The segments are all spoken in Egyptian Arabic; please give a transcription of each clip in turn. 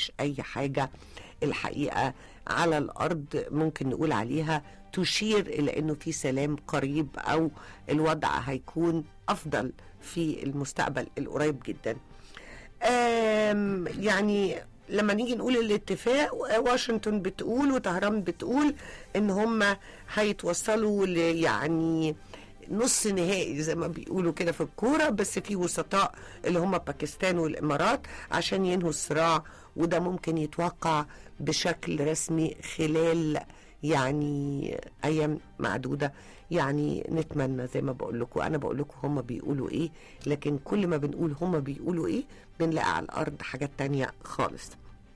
فيش اي حاجه الحقيقه على الارض ممكن نقول عليها تشير الى انه في سلام قريب او الوضع هيكون افضل في المستقبل القريب جدا آم، يعني لما نيجي نقول الاتفاق واشنطن بتقول وطهران بتقول ان هم هيتوصلوا ل يعني نص نهائي زي ما بيقولوا كده في الكوره بس في وسطاء اللي هم باكستان والامارات عشان ينهوا الصراع وده ممكن يتوقع بشكل رسمي خلال يعني ايام معدوده يعني نتمنى زي ما بقول لكم انا بقول لكم هم بيقولوا ايه لكن كل ما بنقول هم بيقولوا ايه بنلاقي على الارض حاجات تانية خالص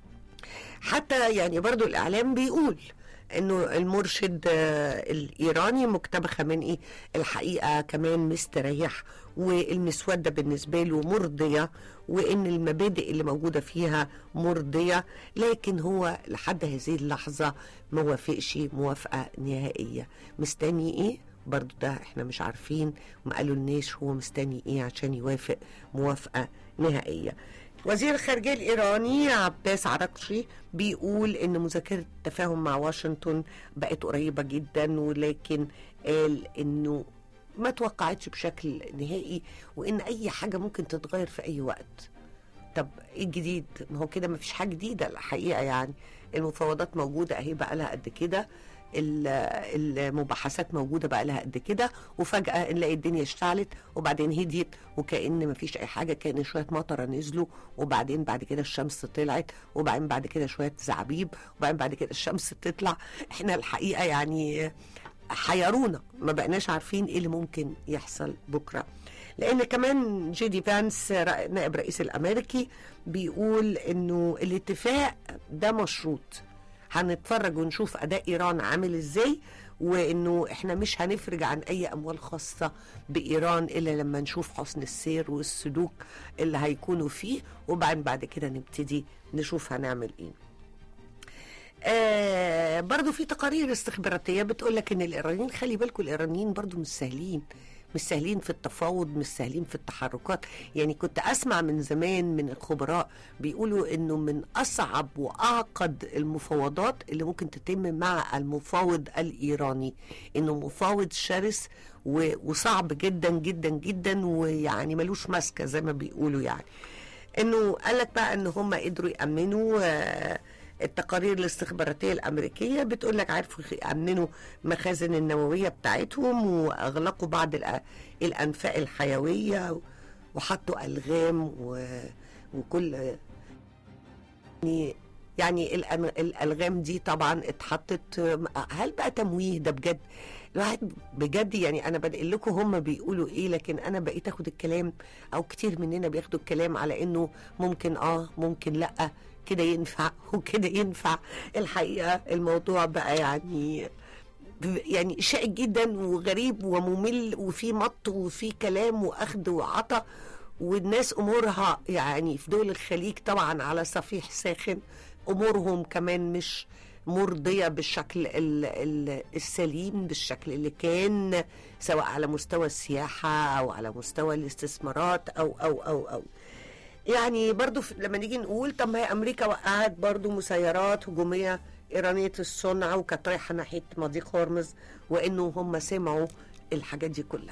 حتى يعني برضو الاعلام بيقول انه المرشد آه، الايراني مكتبخه من ايه الحقيقه كمان مستريح والمسوده بالنسبه له مرضيه وان المبادئ اللي موجوده فيها مرضيه لكن هو لحد هذه اللحظه ما وافقش موافقه نهائيه مستني ايه برضو ده احنا مش عارفين ما قالوا لناش هو مستني ايه عشان يوافق موافقه نهائيه وزير الخارجية الإيراني عباس عراقشي بيقول إن مذاكرة التفاهم مع واشنطن بقت قريبة جدا ولكن قال إنه ما توقعتش بشكل نهائي وإن أي حاجة ممكن تتغير في أي وقت طب ايه الجديد ما هو كده ما فيش حاجه جديده الحقيقه يعني المفاوضات موجوده اهي بقى لها قد كده ال- المباحثات موجوده بقى لها قد كده وفجاه نلاقي الدنيا اشتعلت وبعدين هديت وكأن ما فيش اي حاجه كأن شويه مطره نزلوا وبعدين بعد كده الشمس طلعت وبعدين بعد كده شويه زعبيب وبعدين بعد كده الشمس تطلع احنا الحقيقه يعني حيرونا ما بقناش عارفين ايه اللي ممكن يحصل بكره لان كمان جي دي فانس رأ- نائب رئيس الامريكي بيقول انه الاتفاق ده مشروط هنتفرج ونشوف اداء ايران عامل ازاي وانه احنا مش هنفرج عن اي اموال خاصه بايران الا لما نشوف حسن السير والسلوك اللي هيكونوا فيه وبعدين بعد كده نبتدي نشوف هنعمل ايه آه برضو في تقارير استخباراتيه بتقول لك ان الايرانيين خلي بالكم الايرانيين برضو مش سهلين مش سهلين في التفاوض مش سهلين في التحركات يعني كنت اسمع من زمان من الخبراء بيقولوا انه من اصعب واعقد المفاوضات اللي ممكن تتم مع المفاوض الايراني انه مفاوض شرس و- وصعب جدا جدا جدا ويعني ملوش ماسكه زي ما بيقولوا يعني انه قال لك بقى ان هم قدروا يامنوا آه، التقارير الاستخباراتيه الامريكيه بتقول لك عرفوا يامنوا مخازن النوويه بتاعتهم واغلقوا بعض الأ- الانفاق الحيويه وحطوا الغام و- وكل يعني يعني الأن- الالغام دي طبعا اتحطت هل بقى تمويه ده بجد الواحد بجد يعني انا بنقل لكم هم بيقولوا ايه لكن انا بقيت اخد الكلام او كتير مننا بياخدوا الكلام على انه ممكن اه ممكن لا كده ينفع وكده ينفع الحقيقه الموضوع بقى يعني يعني شائك جدا وغريب وممل وفي مط وفي كلام واخد وعطا والناس امورها يعني في دول الخليج طبعا على صفيح ساخن امورهم كمان مش مرضيه بالشكل ال- ال- السليم بالشكل اللي كان سواء على مستوى السياحه او على مستوى الاستثمارات او او او او يعني برضو في- لما نيجي نقول طب ما هي امريكا وقعت برضو مسيرات هجوميه ايرانيه الصنع وكانت رايحه ناحيه مضيق هرمز وانه هم سمعوا الحاجات دي كلها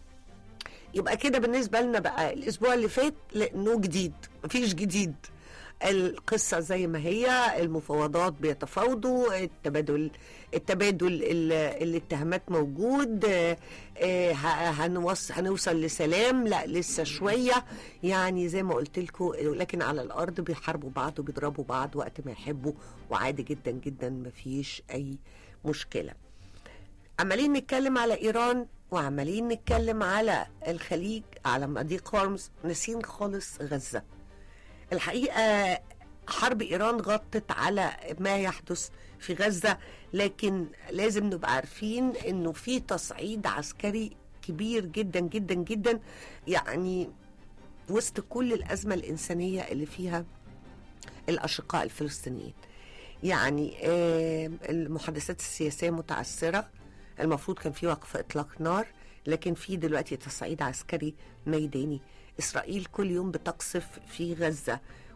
يبقى كده بالنسبه لنا بقى الاسبوع اللي فات نو جديد مفيش جديد القصة زي ما هي المفاوضات بيتفاوضوا التبادل التبادل ال- الاتهامات موجود آه، آه، ه- هنوص هنوصل لسلام لا لسه شوية يعني زي ما قلت لكم لكن على الأرض بيحاربوا بعض وبيضربوا بعض وقت ما يحبوا وعادي جدا جدا مفيش أي مشكلة عمالين نتكلم على ايران وعمالين نتكلم على الخليج على مضيق هرمز ناسين خالص غزه الحقيقه حرب ايران غطت على ما يحدث في غزه لكن لازم نبقى عارفين انه في تصعيد عسكري كبير جدا جدا جدا يعني وسط كل الازمه الانسانيه اللي فيها الاشقاء الفلسطينيين يعني آه، المحادثات السياسيه متعثره المفروض كان في وقف اطلاق نار لكن في دلوقتي تصعيد عسكري ميداني اسرائيل كل يوم بتقصف في غزه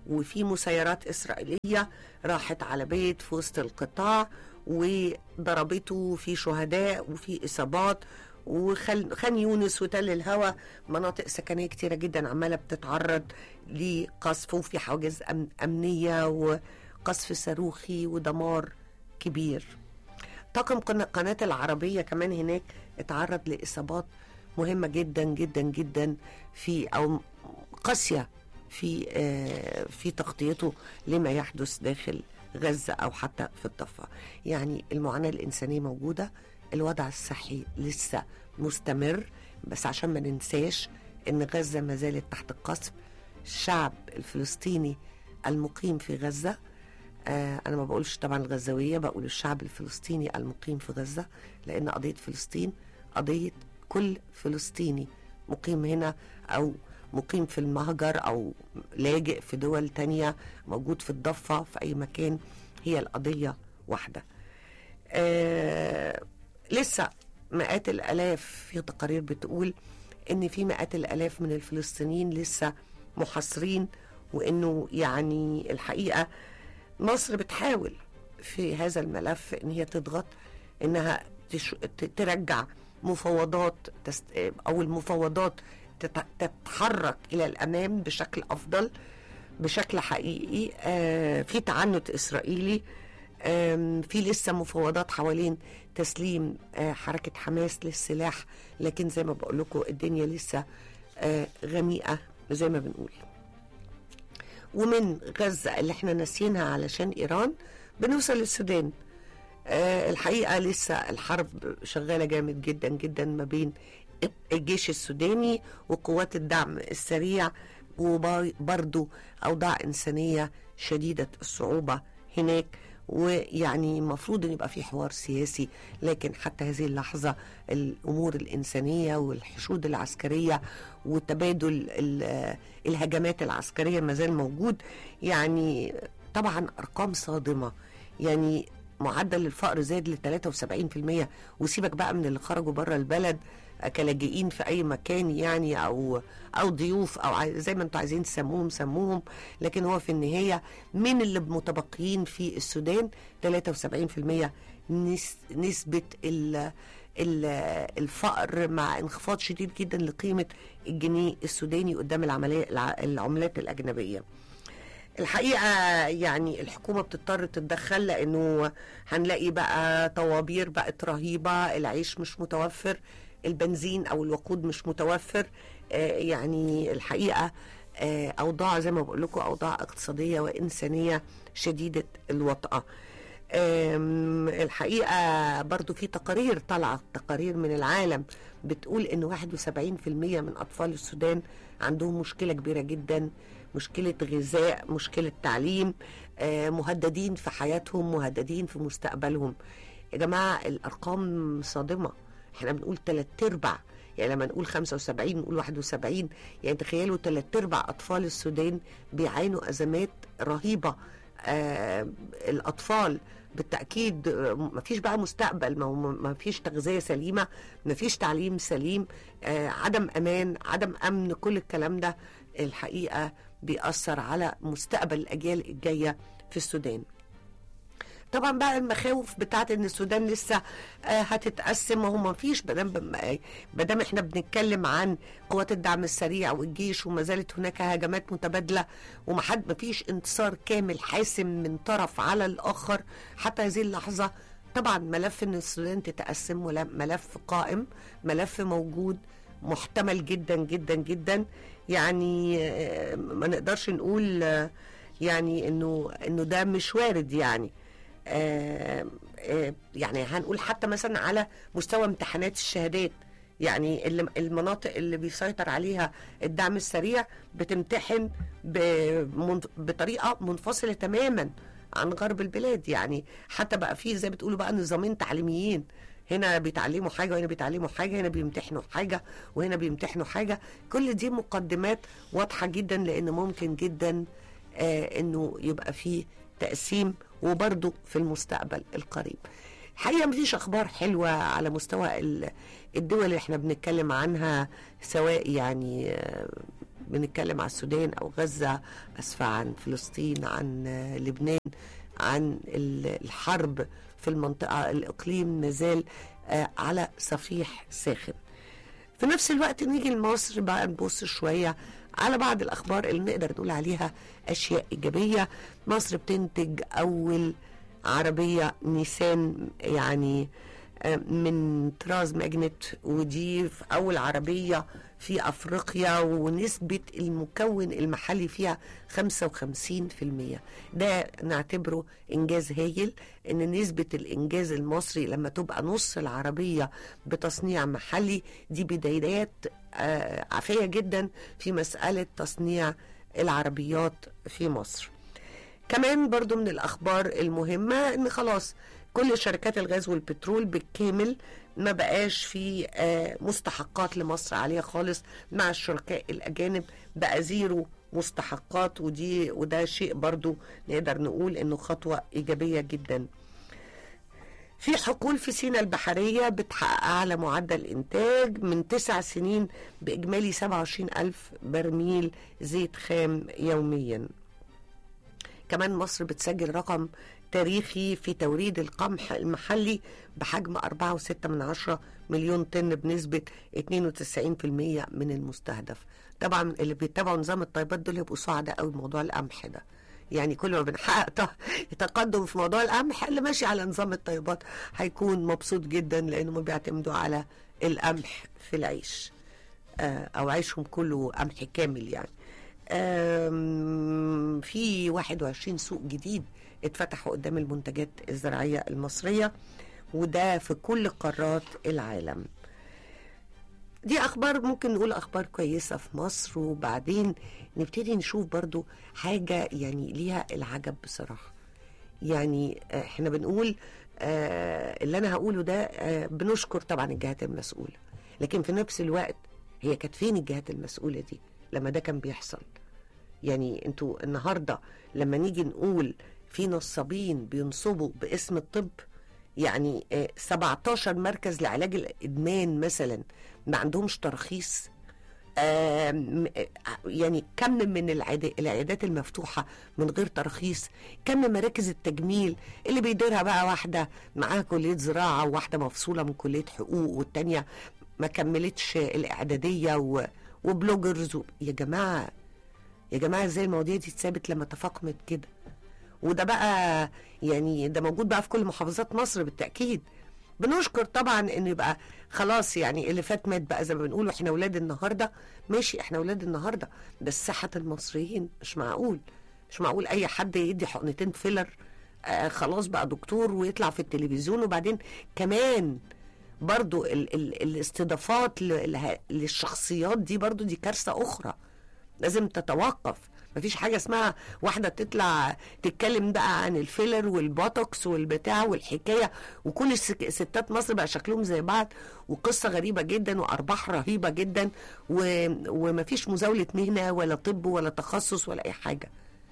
وفي مسيرات إسرائيلية راحت على بيت في وسط القطاع وضربته في شهداء وفي إصابات وخان يونس وتل الهوى مناطق سكنية كتيرة جدا عمالة بتتعرض لقصف وفي حواجز أمن أمنية وقصف صاروخي ودمار كبير طاقم قناة العربية كمان هناك اتعرض لإصابات مهمة جدا جدا جدا في أو قاسية في آه في تغطيته لما يحدث داخل غزة أو حتى في الضفة يعني المعاناة الإنسانية موجودة الوضع الصحي لسه مستمر بس عشان ما ننساش ان غزة ما زالت تحت القصف الشعب الفلسطيني المقيم في غزة آه انا ما بقولش طبعا الغزاوية بقول الشعب الفلسطيني المقيم في غزة لان قضية فلسطين قضية كل فلسطيني مقيم هنا او مقيم في المهجر او لاجئ في دول تانية موجود في الضفة في اي مكان هي القضية واحدة آه لسه مئات الالاف في تقارير بتقول ان في مئات الالاف من الفلسطينيين لسه محاصرين وانه يعني الحقيقه مصر بتحاول في هذا الملف ان هي تضغط انها تش... ترجع مفاوضات تست... او المفاوضات تت... تتحرك الى الامام بشكل افضل بشكل حقيقي آه في تعنت اسرائيلي في لسه مفاوضات حوالين تسليم حركة حماس للسلاح لكن زي ما بقول لكم الدنيا لسه غميقة زي ما بنقول ومن غزة اللي احنا ناسيينها علشان إيران بنوصل للسودان الحقيقة لسه الحرب شغالة جامد جدا جدا ما بين الجيش السوداني وقوات الدعم السريع وبرضه أوضاع إنسانية شديدة الصعوبة هناك ويعني المفروض ان يبقى في حوار سياسي لكن حتى هذه اللحظه الامور الانسانيه والحشود العسكريه وتبادل الهجمات العسكريه ما زال موجود يعني طبعا ارقام صادمه يعني معدل الفقر زاد ل 73% وسيبك بقى من اللي خرجوا بره البلد كلاجئين في اي مكان يعني او او ضيوف او زي ما انتم عايزين تسموهم سموهم لكن هو في النهايه من اللي متبقيين في السودان 73% نس نسبه ال الفقر مع انخفاض شديد جدا لقيمه الجنيه السوداني قدام العمليه العملات الاجنبيه. الحقيقه يعني الحكومه بتضطر تتدخل لانه هنلاقي بقى طوابير بقت رهيبه العيش مش متوفر البنزين او الوقود مش متوفر آه يعني الحقيقه آه اوضاع زي ما بقول لكم اوضاع اقتصاديه وانسانيه شديده الوطأه الحقيقه برضو في تقارير طالعه تقارير من العالم بتقول ان 71% من اطفال السودان عندهم مشكله كبيره جدا مشكله غذاء مشكله تعليم آه مهددين في حياتهم مهددين في مستقبلهم يا جماعه الارقام صادمه احنا بنقول تلات ارباع يعني لما نقول 75 نقول 71 يعني تخيلوا تلات ارباع اطفال السودان بيعانوا ازمات رهيبه آه الاطفال بالتاكيد ما فيش بقى مستقبل ما فيش تغذيه سليمه ما فيش تعليم سليم آه عدم امان عدم امن كل الكلام ده الحقيقه بيأثر على مستقبل الاجيال الجايه في السودان طبعا بقى المخاوف بتاعت ان السودان لسه آه هتتقسم وهو ما فيش ما دام احنا بنتكلم عن قوات الدعم السريع والجيش وما زالت هناك هجمات متبادله وما حد ما فيش انتصار كامل حاسم من طرف على الاخر حتى هذه اللحظه طبعا ملف ان السودان تتقسم ملف قائم ملف موجود محتمل جدا جدا جدا يعني آه ما نقدرش نقول آه يعني انه انه ده مش وارد يعني آه آه يعني هنقول حتى مثلا على مستوى امتحانات الشهادات يعني اللي المناطق اللي بيسيطر عليها الدعم السريع بتمتحن بطريقه منفصله تماما عن غرب البلاد يعني حتى بقى في زي بتقولوا بقى نظامين تعليميين هنا بيتعلموا حاجه وهنا بيتعلموا حاجه هنا بيمتحنوا حاجه وهنا بيمتحنوا حاجه كل دي مقدمات واضحه جدا لان ممكن جدا آه انه يبقى فيه تقسيم وبرضه في المستقبل القريب الحقيقه مفيش اخبار حلوه على مستوى الدول اللي احنا بنتكلم عنها سواء يعني بنتكلم عن السودان او غزه اسفه عن فلسطين عن آه، لبنان عن ال- الحرب في المنطقه الاقليم مازال آه، على صفيح ساخن في نفس الوقت نيجي لمصر بقى نبص شوية على بعض الأخبار اللي نقدر نقول عليها أشياء إيجابية مصر بتنتج أول عربية نيسان يعني آه، من طراز ماجنت ودي في أول عربية في أفريقيا ونسبة المكون المحلي فيها 55% ده نعتبره إنجاز هايل إن نسبة الإنجاز المصري لما تبقى نص العربية بتصنيع محلي دي بدايات آه، عافية جدا في مسألة تصنيع العربيات في مصر كمان برضو من الأخبار المهمة إن خلاص كل شركات الغاز والبترول بالكامل ما بقاش في آه، مستحقات لمصر عليها خالص مع الشركاء الأجانب بقى زيرو مستحقات ودي وده شيء برضو نقدر نقول إنه خطوة إيجابية جدا في حقول في سينا البحرية بتحقق أعلى معدل إنتاج من تسع سنين بإجمالي 27 ألف برميل زيت خام يوميا كمان مصر بتسجل رقم تاريخي في توريد القمح المحلي بحجم 4.6 من عشرة مليون طن بنسبة 92% من المستهدف طبعا اللي بيتبعوا نظام الطيبات دول يبقوا سعداء قوي بموضوع القمح ده يعني كل ما بنحقق ت- تقدم في موضوع القمح اللي ماشي على نظام الطيبات هيكون مبسوط جدا لانهم بيعتمدوا على القمح في العيش آه، او عيشهم كله قمح كامل يعني آم، في 21 سوق جديد اتفتحوا قدام المنتجات الزراعية المصرية وده في كل قارات العالم دي اخبار ممكن نقول اخبار كويسه في مصر وبعدين نبتدي نشوف برضو حاجه يعني ليها العجب بصراحه يعني آه، احنا بنقول آه، اللي انا هقوله ده آه، بنشكر طبعا الجهات المسؤوله لكن في نفس الوقت هي كانت فين الجهات المسؤوله دي لما ده كان بيحصل يعني انتوا النهارده لما نيجي نقول في نصابين بينصبوا باسم الطب يعني آه، 17 مركز لعلاج الادمان مثلا ما عندهمش ترخيص آم، آه، يعني كم من العياد- العيادات المفتوحة من غير ترخيص كم مراكز التجميل اللي بيديرها بقى واحدة معاها كلية زراعة وواحدة مفصولة من كلية حقوق والتانية ما كملتش الإعدادية و... وبلوجرز و... يا جماعة يا جماعة ازاي المواضيع دي اتثابت لما تفاقمت كده وده بقى يعني ده موجود بقى في كل محافظات مصر بالتأكيد بنشكر طبعا ان يبقى خلاص يعني اللي فات مات بقى زي ما بنقول احنا اولاد النهارده ماشي احنا اولاد النهارده بس صحه المصريين مش معقول مش معقول اي حد يدي حقنتين فيلر آه خلاص بقى دكتور ويطلع في التلفزيون وبعدين كمان برضو ال ال الاستضافات ل- له- للشخصيات دي برضو دي كارثه اخرى لازم تتوقف مفيش حاجة اسمها واحدة تطلع تتكلم بقى عن الفيلر والبوتوكس والبتاع والحكاية وكل السك- ستات مصر بقى شكلهم زي بعض وقصة غريبة جدا وأرباح رهيبة جدا و... ومفيش مزاولة مهنة ولا طب ولا تخصص ولا أي حاجة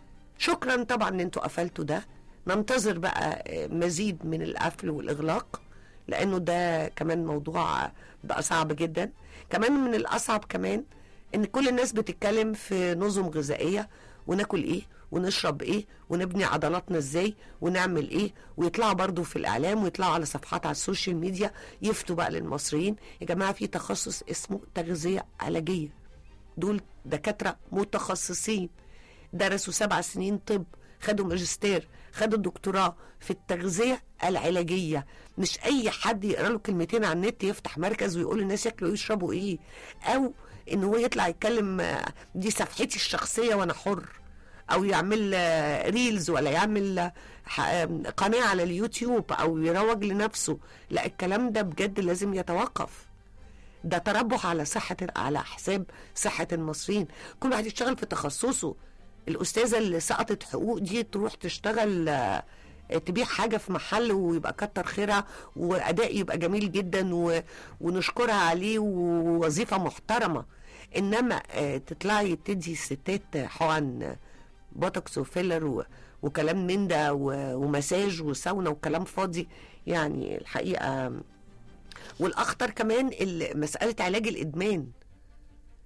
شكرا طبعا ان انتوا قفلتوا ده ننتظر بقى آه، مزيد من القفل والاغلاق لانه ده كمان موضوع بقى صعب جدا كمان من الاصعب كمان ان كل الناس بتتكلم في نظم غذائيه وناكل ايه ونشرب ايه ونبني عضلاتنا ازاي ونعمل ايه ويطلعوا برضو في الاعلام ويطلعوا على صفحات على السوشيال ميديا يفتوا بقى للمصريين يا جماعه في تخصص اسمه تغذيه علاجيه دول دكاتره متخصصين درسوا سبع سنين طب خدوا ماجستير خدوا دكتوراه في التغذية العلاجية مش أي حد يقرأ له كلمتين على النت يفتح مركز ويقول للناس ياكلوا إيه ويشربوا إيه أو إن هو يطلع يتكلم آه، دي صفحتي الشخصية وأنا حر أو يعمل آه، ريلز ولا يعمل آه، ح- آه، قناة على اليوتيوب أو يروج لنفسه لا الكلام ده بجد لازم يتوقف ده تربح على صحة على حساب صحة المصريين كل واحد يشتغل في تخصصه الأستاذة اللي سقطت حقوق دي تروح تشتغل آه، تبيع حاجة في محل ويبقى كتر خيرها وأداء يبقى جميل جدا و... ونشكرها عليه ووظيفة محترمة إنما آه، تطلعي تدي الستات حقن بوتوكس وفيلر و... وكلام من ده و... ومساج وساونا وكلام فاضي يعني الحقيقة والاخطر كمان ال- مساله علاج الادمان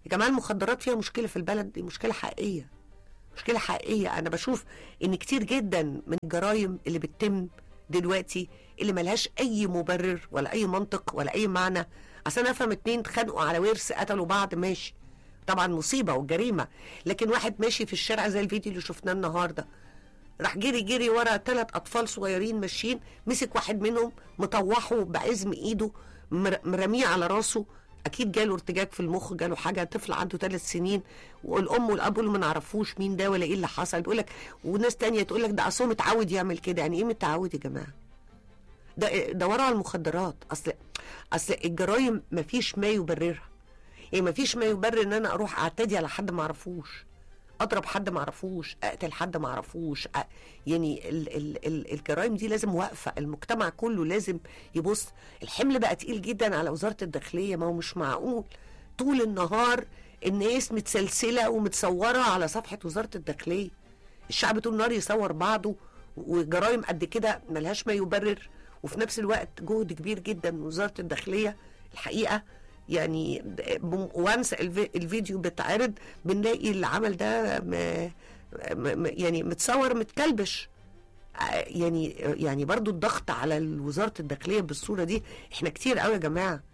يا جماعه المخدرات فيها مشكله في البلد دي مشكله حقيقيه مشكله حقيقيه انا بشوف ان كتير جدا من الجرائم اللي بتتم دلوقتي اللي ملهاش اي مبرر ولا اي منطق ولا اي معنى عشان افهم اتنين اتخانقوا على ورث قتلوا بعض ماشي طبعا مصيبه وجريمه لكن واحد ماشي في الشارع زي الفيديو اللي شفناه النهارده راح جري جري ورا ثلاث اطفال صغيرين ماشيين مسك واحد منهم مطوحه بعزم ايده مر- مرميه على راسه اكيد جاله ارتجاج في المخ جاله حاجه طفل عنده ثلاث سنين والام والاب يقولوا ما نعرفوش مين ده ولا ايه اللي حصل بيقول لك وناس تانية تقول لك ده اصله متعود يعمل كده يعني ايه متعود يا جماعه ده دوروا على المخدرات اصل اصل الجرايم مفيش ما يبررها يعني مفيش ما يبرر ان انا اروح اعتدي على حد ما اعرفوش اضرب حد ما اعرفوش اقتل حد ما اعرفوش أ... يعني ال... ال... ال... الجرائم دي لازم واقفه المجتمع كله لازم يبص الحمل بقى تقيل جدا على وزاره الداخليه ما هو مش معقول طول النهار الناس متسلسله ومتصوره على صفحه وزاره الداخليه الشعب طول النهار يصور بعضه وجرائم قد كده ملهاش ما يبرر وفي نفس الوقت جهد كبير جدا من وزاره الداخليه الحقيقه يعني وانس الفيديو بيتعرض بنلاقي العمل ده م م يعني متصور متكلبش يعني يعني برضو الضغط على وزاره الداخليه بالصوره دي احنا كتير قوي يا جماعه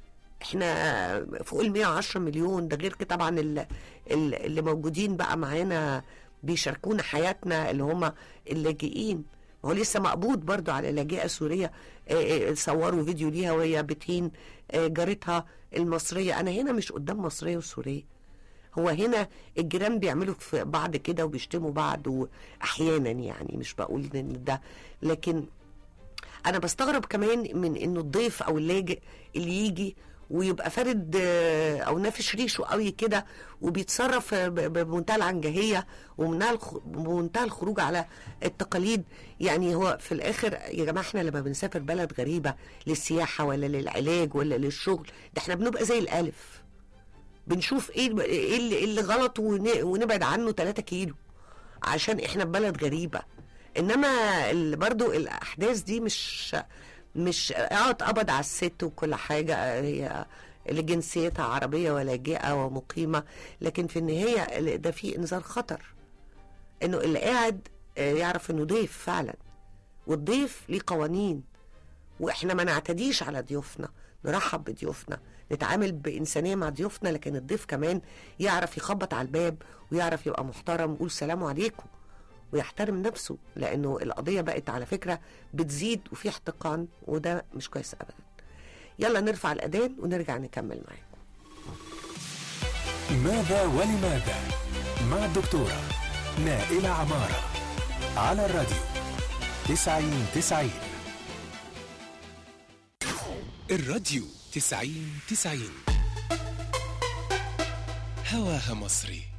احنا فوق ال 110 مليون ده غير كده طبعا اللي, اللي موجودين بقى معانا بيشاركونا حياتنا اللي هم اللاجئين هو لسه مقبوض برضو على لاجئه سوريه اه اه صوروا فيديو ليها وهي بتهين اه جارتها المصريه انا هنا مش قدام مصريه وسوريه هو هنا الجيران بيعملوا في بعض كده وبيشتموا بعض احيانا يعني مش بقول ان ده لكن انا بستغرب كمان من انه الضيف او اللاجئ اللي يجي ويبقى فارد او نافش ريشه قوي كده وبيتصرف بمنتهى العنجهيه ومنتهى الخروج على التقاليد يعني هو في الاخر يا جماعه احنا لما بنسافر بلد غريبه للسياحه ولا للعلاج ولا للشغل ده احنا بنبقى زي الالف بنشوف ايه ايه اللي, اللي غلط ونبعد عنه 3 كيلو عشان احنا ببلد غريبه انما برضو الاحداث دي مش مش اه اتقبض على الست وكل حاجه هي اللي جنسيتها عربيه ولاجئه ومقيمه لكن في النهايه ده في انذار خطر انه اللي قاعد يعرف انه ضيف فعلا والضيف ليه قوانين واحنا ما نعتديش على ضيوفنا نرحب بضيوفنا نتعامل بإنسانية مع ضيوفنا لكن الضيف كمان يعرف يخبط على الباب ويعرف يبقى محترم ويقول سلام عليكم ويحترم نفسه لأنه القضية بقت على فكرة بتزيد وفي احتقان وده مش كويس أبدا يلا نرفع الأذان ونرجع نكمل معاكم ماذا ولماذا مع الدكتورة نائلة عمارة على الراديو تسعين تسعين الراديو تسعين تسعين هواها مصري